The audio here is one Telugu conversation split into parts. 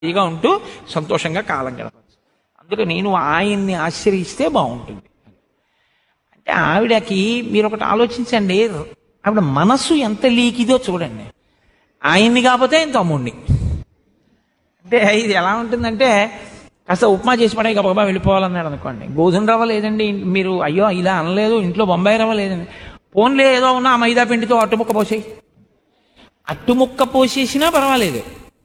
హాయిగా ఉంటూ సంతోషంగా కాలం గడపచ్చు అందుకే నేను ఆయన్ని ఆశ్రయిస్తే బాగుంటుంది అంటే ఆవిడకి మీరు ఒకటి ఆలోచించండి ఆవిడ మనసు ఎంత లీకిదో చూడండి ఆయన్ని కాకపోతే ఆయన తమ్ముడిని అంటే ఇది ఎలా ఉంటుందంటే కాస్త ఉప్మా చేసి పడే గబగబా వెళ్ళిపోవాలన్నాడు అనుకోండి గోధుమ రవ్వ లేదండి మీరు అయ్యో ఇలా అనలేదు ఇంట్లో బొంబాయి రవ్వ లేదండి పోన్లే ఏదో ఉన్నా ఆ మైదా పిండితో అట్టుముక్క పోసేయి అట్టుముక్క పోసేసినా పర్వాలేదు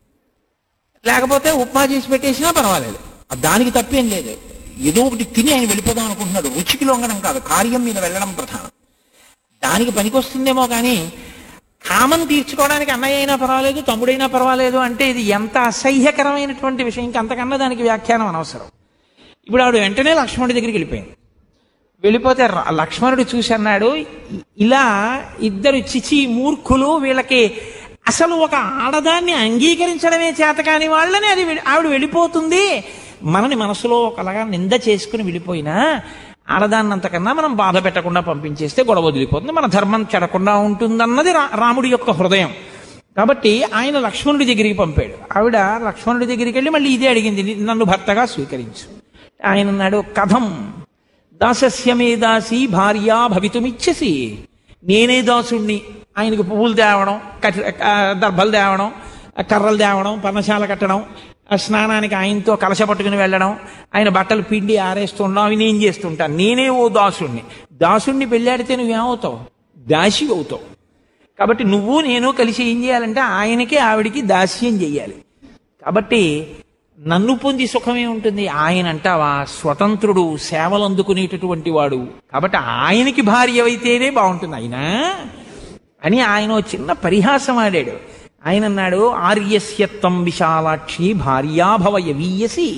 లేకపోతే ఉప్మా చేసి పెట్టేసినా పర్వాలేదు దానికి తప్పేం లేదు ఏదో ఒకటి తిని ఆయన వెళ్ళిపోదాం అనుకుంటున్నాడు రుచికి లొంగడం కాదు కార్యం మీద వెళ్ళడం ప్రధానం దానికి పనికొస్తుందేమో కానీ కామం తీర్చుకోవడానికి అన్నయ్య అయినా పర్వాలేదు తమ్ముడైనా పర్వాలేదు అంటే ఇది ఎంత అసహ్యకరమైనటువంటి విషయం ఇంకా అంతకన్నా దానికి వ్యాఖ్యానం అనవసరం ఇప్పుడు ఆవిడ వెంటనే లక్ష్మణుడి దగ్గరికి వెళ్ళిపోయింది వెళ్ళిపోతే ర- లక్ష్మణుడు చూసి అన్నాడు "ఇ- ఇలా ఇద్దరు చిచి మూర్ఖులు వీళ్ళకి అసలు ఒక ఆడదాన్ని అంగీకరించడమే చేత కాని వాళ్ళని అది వె- ఆవిడ వెళ్ళిపోతుంది మనని మనసులో ఒకలాగా నింద చేసుకుని వెళ్ళిపోయినా ఆడదాన్ని అంతకన్నా మనం బాధ పెట్టకుండా పంపించేస్తే గొడవ వదిలిపోతుంది మన ధర్మం చెడకుండా ఉంటుందన్నది రా- రాముడి యొక్క హృదయం కాబట్టి ఆయన లక్ష్మణుడి దగ్గరికి పంపాడు ఆవిడ లక్ష్మణుడి దగ్గరికి వెళ్ళి మళ్ళీ ఇదే అడిగింది "ని- నన్ను భర్తగా స్వీకరించు ఆయన అన్నాడు కథం దాసస్య మే దాసి భార్యా భవితుమిచ్చసి నేనే దాసుణ్ణి ఆయనకు పువ్వులు తేవడం కట్ ఆ, దర్భలు తేవడం ఆ, కర్రలు తేవడం పర్ణశాల కట్టడం ఆ స్నానానికి ఆయనతో కలశ పట్టుకుని వెళ్ళడం ఆయన బట్టలు పిండి ఆరేస్తుండడం అవి నేను చేస్తుంటాను నేనే ఓ దాసుణ్ణి దాసుణ్ణి పెళ్ళాడితే నువ్వేమవుతావు దాసి అవుతావు కాబట్టి నువ్వు నేను కలిసి ఏం చేయాలంటే ఆయనకి ఆవిడికి దాస్యం చెయ్యాలి కాబట్టి నన్ను పొంది సుఖమే ఉంటుంది ఆయన అంటావా స్వతంత్రుడు సేవలు అందుకునేటటువంటి వాడు కాబట్టి ఆయనకి భార్య అయితేనే బాగుంటుంది అయినా అని ఆయన ఓ చిన్న పరిహాసం ఆడాడు ఆయన అన్నాడు ఆర్యస్యత్వం విశాలాక్షి భార్యాభవ యవీయసి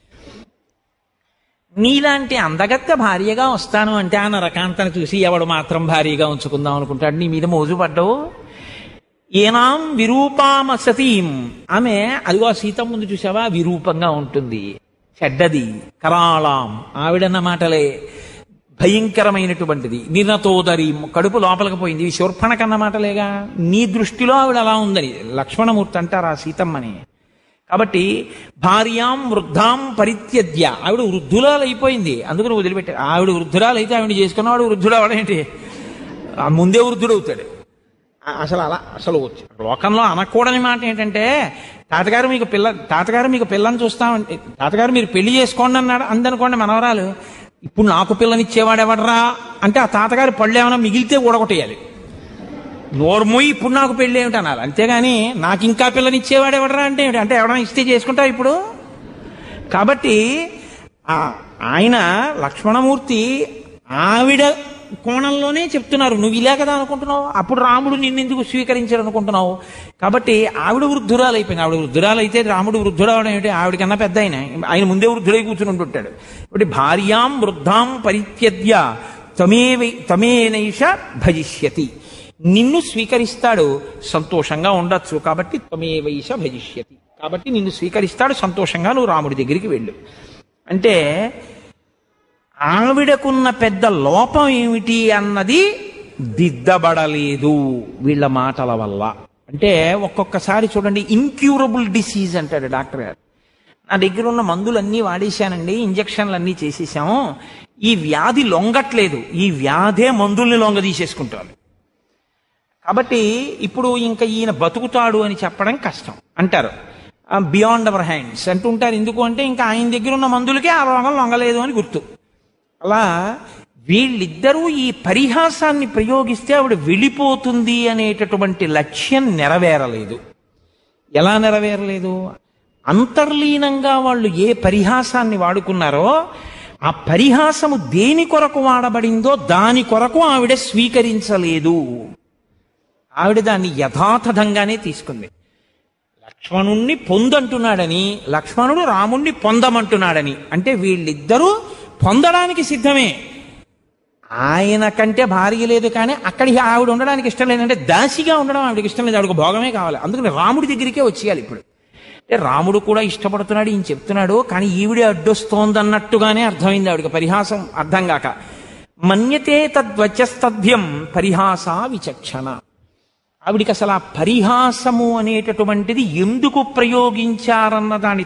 నీలాంటి అందగత్త భార్యగా వస్తాను అంటే ఆ నరకాంతను చూసి ఎవడు మాత్రం భార్యగా ఉంచుకుందాం అనుకుంటాడు నీ మీద మోజు పడ్డావు ఏనాం విరూపామ సతీం ఆమె అదిగో ఆ సీత ముందు చూసావా విరూపంగా ఉంటుంది చెడ్డది కరాళాం ఆవిడన్న మాటలే భయంకరమైనటువంటిది నిరతోదరి కడుపు లోపలికి పోయింది ఇవి శూర్పణ కన్న మాటలేగా నీ దృష్టిలో ఆవిడ అలా ఉందని లక్ష్మణమూర్తి అంటారు ఆ సీతమ్మని కాబట్టి భార్యాం వృద్ధాం పరిత్యజ్య ఆవిడ వృద్ధురాలు అయిపోయింది అందుకని వదిలిపెట్టారు ఆవిడ వృద్ధురాలు అయితే ఆవిడ చేసుకున్నవాడు వృద్ధుడు అవడేంటి ఆ ముందే వృద్ధుడవుతాడు ఆ- అసలు అలా అసలు వచ్చి లోకంలో అనకూడని మాట ఏంటంటే తాతగారు మీకు పిల్ల తాతగారు మీకు పిల్లని చూస్తామంటే తాతగారు మీరు పెళ్లి చేసుకోండి అన్నాడు అందనుకోండి మనవరాలు ఇప్పుడు నాకు పిల్లనిచ్చేవాడు ఎవడరా అంటే ఆ తాతగారు పళ్ళు ఏమైనా మిగిలితే ఊడగొట్టేయాలి నోర్మోయి ఇప్పుడు నాకు పెళ్ళి ఏమిటి అనాలి అంతేగాని నాకు ఇంకా పిల్లనిచ్చేవాడు ఎవడరా అంటే ఏమిటి అంటే ఎవడన్నా ఇస్తే చేసుకుంటావు ఇప్పుడు కాబట్టి ఆ ఆయన లక్ష్మణమూర్తి ఆవిడ కోణంలోనే చెప్తున్నారు నువ్వు ఇలా కదా అనుకుంటున్నావు అప్పుడు రాముడు నిన్నెందుకు స్వీకరించాడు అనుకుంటున్నావు కాబట్టి ఆవిడ వృద్ధురాలు అయిపోయింది ఆవిడ వృద్ధురాలు అయితే రాముడు వృద్ధుడవడం ఏమిటి ఆవిడకన్నా పెద్ద ఆయన ఆయన ముందే వృద్ధుడై కూర్చుని ఉంటుంటాడు ఇప్పుడు భార్యాం వృద్ధాం పరిత్యజ్య తమేవై తమేనైష భజిష్యతి నిన్ను స్వీకరిస్తాడు సంతోషంగా ఉండొచ్చు కాబట్టి తమేవైష భజిష్యతి కాబట్టి నిన్ను స్వీకరిస్తాడు సంతోషంగా నువ్వు రాముడి దగ్గరికి వెళ్ళు అంటే ఆవిడకున్న పెద్ద లోపం ఏమిటి అన్నది దిద్దబడలేదు వీళ్ళ మాటల వల్ల అంటే ఒక్కొక్కసారి చూడండి ఇంక్యూరబుల్ డిసీజ్ అంటాడు డాక్టర్ గారు నా దగ్గర ఉన్న మందులన్నీ వాడేశానండి ఇంజక్షన్లు అన్నీ చేసేసాము ఈ వ్యాధి లొంగట్లేదు ఈ వ్యాధే మందుల్ని లొంగ తీసేసుకుంటారు కాబట్టి ఇప్పుడు ఇంకా ఈయన బతుకుతాడు అని చెప్పడం కష్టం అంటారు బియాండ్ అవర్ హ్యాండ్స్ అంటుంటారు ఎందుకు అంటే ఇంకా ఆయన దగ్గర ఉన్న మందులకే ఆ రోగం లొంగలేదు అని గుర్తు అలా వీళ్ళిద్దరూ ఈ పరిహాసాన్ని ప్రయోగిస్తే ఆవిడ వెళ్ళిపోతుంది అనేటటువంటి లక్ష్యం నెరవేరలేదు ఎలా నెరవేరలేదు అంతర్లీనంగా వాళ్ళు ఏ పరిహాసాన్ని వాడుకున్నారో ఆ పరిహాసము దేని కొరకు వాడబడిందో దాని కొరకు ఆవిడ స్వీకరించలేదు ఆవిడ దాన్ని యథాతథంగానే తీసుకుంది లక్ష్మణుణ్ణి పొందంటున్నాడని లక్ష్మణుడు రాముణ్ణి పొందమంటున్నాడని అంటే వీళ్ళిద్దరూ పొందడానికి సిద్ధమే ఆయన కంటే భార్య లేదు కానీ అక్కడికి ఆవిడ ఉండడానికి ఇష్టం లేదంటే దాసిగా ఉండడం ఆవిడకి ఇష్టం లేదు ఆవిడకు భోగమే కావాలి అందుకని రాముడి దగ్గరికే వచ్చేయాలి ఇప్పుడు అంటే రాముడు కూడా ఇష్టపడుతున్నాడు ఈయన చెప్తున్నాడు కానీ ఈవిడే అడ్డొస్తోందన్నట్టుగానే అర్థమైంది ఆవిడకి పరిహాసం అర్థం కాక మన్యతే తద్వచస్తభ్యం పరిహాస విచక్షణ ఆవిడికి అసలు ఆ పరిహాసము అనేటటువంటిది ఎందుకు ప్రయోగించారన్న దాని